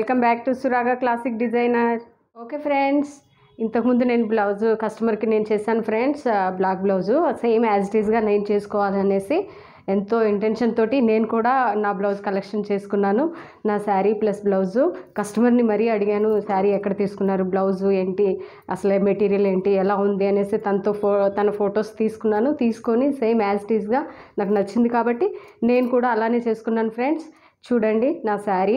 welcome back to Suraga classic designer okay friends ఇంతకుముందు నేను blouse కస్టమర్కి నేను చేశాను friends black blouse same as it ఈస్గా నేను చేసుకోవాలనేసి ఎంతో ఇంటెన్షన్ తోటి నేను కూడా నా బ్లౌజ్ కలెక్షన్ చేసుకున్నాను నా శారీ ప్లస్ బ్లౌజు కస్టమర్ని మరీ అడిగాను శారీ ఎక్కడ తీసుకున్నారు బ్లౌజు ఏంటి అసలు మెటీరియల్ ఏంటి ఎలా ఉంది అనేసి తనతో ఫో తన ఫొటోస్ తీసుకున్నాను తీసుకొని సేమ్ యాజ్ ఇట్ ఈస్గా నాకు నచ్చింది కాబట్టి నేను కూడా అలానే చేసుకున్నాను ఫ్రెండ్స్ చూడండి నా శారీ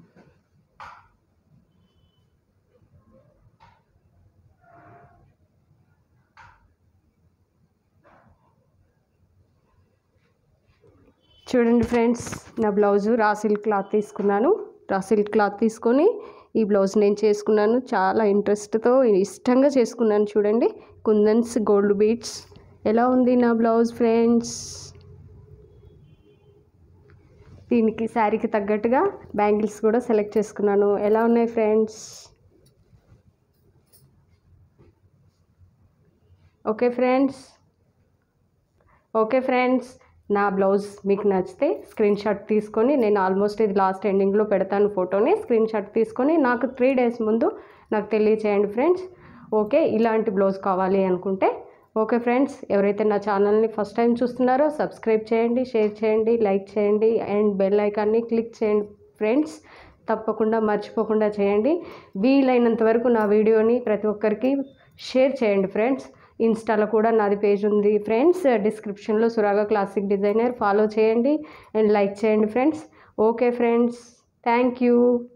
చూడండి ఫ్రెండ్స్ నా బ్లౌజు రా సిల్క్ క్లాత్ తీసుకున్నాను రా సిల్క్ క్లాత్ తీసుకొని ఈ బ్లౌజ్ నేను చేసుకున్నాను చాలా ఇంట్రెస్ట్తో ఇష్టంగా చేసుకున్నాను చూడండి కుందన్స్ గోల్డ్ బీట్స్ ఎలా ఉంది నా బ్లౌజ్ ఫ్రెండ్స్ దీనికి శారీకి తగ్గట్టుగా బ్యాంగిల్స్ కూడా సెలెక్ట్ చేసుకున్నాను ఎలా ఉన్నాయి friends okay friends okay friends నా బ్లౌజ్ మీకు నచ్చితే స్క్రీన్ షాట్ తీసుకొని నేను ఆల్మోస్ట్ ఇది లాస్ట్ ఎండింగ్లో పెడతాను ఫోటోని స్క్రీన్ షాట్ తీసుకొని నాకు త్రీ డేస్ ముందు నాకు తెలియచేయండి ఫ్రెండ్స్ ఓకే ఇలాంటి బ్లౌజ్ కావాలి అనుకుంటే ఓకే ఫ్రెండ్స్ ఎవరైతే నా ఛానల్ని ఫస్ట్ టైం చూస్తున్నారో సబ్స్క్రైబ్ చేయండి షేర్ చేయండి లైక్ చేయండి అండ్ బెల్ ఐకాన్ని క్లిక్ చేయండి ఫ్రెండ్స్ తప్పకుండా మర్చిపోకుండా చేయండి వీలైనంత వరకు నా వీడియోని ప్రతి ఒక్కరికి షేర్ చేయండి ఫ్రెండ్స్ ఇన్స్టాలో కూడా నాది పేజ్ ఉంది ఫ్రెండ్స్ డిస్క్రిప్షన్లో సురాగా క్లాసిక్ డిజైనర్ ఫాలో చేయండి అండ్ లైక్ చేయండి friends okay friends thank you